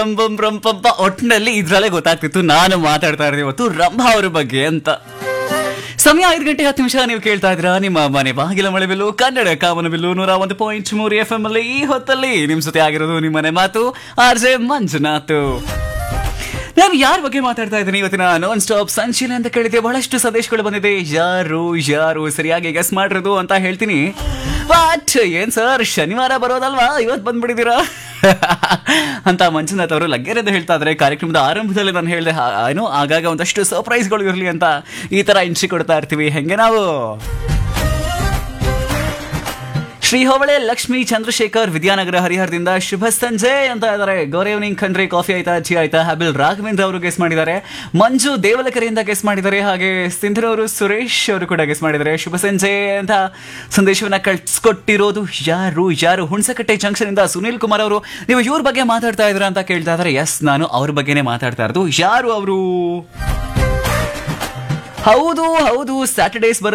ರಂಬಂ ರಂಪಂಪ ಒಟ್ಟಿನಲ್ಲಿ ಇದ್ರಲ್ಲೇ ಗೊತ್ತಾಗ್ತಿತ್ತು ನಾನು ಮಾತಾಡ್ತಾ ಇರೋದು ಇವತ್ತು ರಂಭಾ ಅವ್ರ ಬಗ್ಗೆ ಅಂತ ಸಮಯ ಐದು ಗಂಟೆ ಹತ್ತು ನಿಮಿಷ ನೀವು ಕೇಳ್ತಾ ಇದ್ದೀರಾ ನಿಮ್ಮ ಮನೆ ಬಾಗಿಲ ಮಳೆ ಬಿಲ್ಲು ಕನ್ನಡ ಕಾಮನ ಬಿಲ್ಲು ನೂರ ಒಂದು ಪಾಯಿಂಟ್ ಮೂರು ಎಫ್ ಎಂ ಅಲ್ಲಿ ಈ ಹೊತ್ತಲ್ಲಿ ನಿಮ್ ಜೊತೆ ಆಗಿರೋದು ನಿಮ್ಮನೆ ಮಾತು ಆರ್ ಜೆ ಮಂಜುನಾಥ್ ನಾನು ಯಾರ ಬಗ್ಗೆ ಮಾತಾಡ್ತಾ ಇದ್ದೀನಿ ಇವತ್ತಿನ ನಾನ್ ಸ್ಟಾಪ್ ಸಂಶೀಲ ಅಂತ ಕೇಳಿದೆ ಬಹಳಷ್ಟು ಸಂದೇಶಗಳು ಬಂದಿದೆ ಯಾರು ಯಾರು ಸರಿಯಾಗಿ ಗೆಸ್ ಮಾಡಿರೋದು ಅಂತ ಹೇಳ್ತೀನಿ ಬಟ್ ಏನ್ ಸರ್ ಶನಿವಾರ ಬರೋದಲ್ವಾ ಇವತ್ತು ಬಂದ್ಬಿಟ್ಟಿದ್ದೀರಾ ಅಂತ ಮಂಜುನಾಥ್ ಅವರು ಲಗ್ಗೆರೆದು ಹೇಳ್ತಾ ಇದ್ದಾರೆ ಕಾರ್ಯಕ್ರಮದ ಆರಂಭದಲ್ಲಿ ನಾನು ಹೇಳಿದೆ ಏನೋ ಆಗಾಗ ಒಂದಷ್ಟು ಸರ್ಪ್ರೈಸ್ಗಳು ಇರಲಿ ಅಂತ ಈ ತರ ಎಂಟ್ರಿ ಕೊಡ್ತಾ ಇರ್ತೀವಿ ಹೆಂಗೆ ನಾವು ಶ್ರೀ ಹೋಬಳೆ ಲಕ್ಷ್ಮೀ ಚಂದ್ರಶೇಖರ್ ವಿದ್ಯಾನಗರ ಹರಿಹರದಿಂದ ಶುಭ ಸಂಜೆ ಅಂತ ಇದ್ದಾರೆ ಗೌರ್ ಈವ್ನಿಂಗ್ ಖಂಡ್ರೆ ಕಾಫಿ ಆಯ್ತಾ ಚಿ ಆಯ್ತಾ ಹ್ಯಾಬಿಲ್ ರಾಘವೇಂದ್ರ ಅವರು ಗೆಸ್ ಮಾಡಿದ್ದಾರೆ ಮಂಜು ದೇವಲಕೆರೆಯಿಂದ ಗೆಸ್ ಮಾಡಿದ್ದಾರೆ ಹಾಗೆ ಸಿಂಧರವರು ಸುರೇಶ್ ಅವರು ಕೂಡ ಗೆಸ್ ಮಾಡಿದ್ದಾರೆ ಶುಭ ಸಂಜೆ ಅಂತ ಸಂದೇಶವನ್ನ ಕಳ್ಸಿಕೊಟ್ಟಿರೋದು ಯಾರು ಯಾರು ಹುಣಸಕಟ್ಟೆ ಜಂಕ್ಷನ್ ಇಂದ ಸುನೀಲ್ ಕುಮಾರ್ ಅವರು ನೀವು ಇವ್ರ ಬಗ್ಗೆ ಮಾತಾಡ್ತಾ ಇದ್ರ ಅಂತ ಕೇಳ್ತಾ ಇದ್ದಾರೆ ಎಸ್ ನಾನು ಅವ್ರ ಬಗ್ಗೆನೇ ಮಾತಾಡ್ತಾ ಇರೋದು ಯಾರು ಅವರು ಹೌದು ಹೌದು ಸ್ಯಾಟರ್ಡೇಸ್ ಬರೋ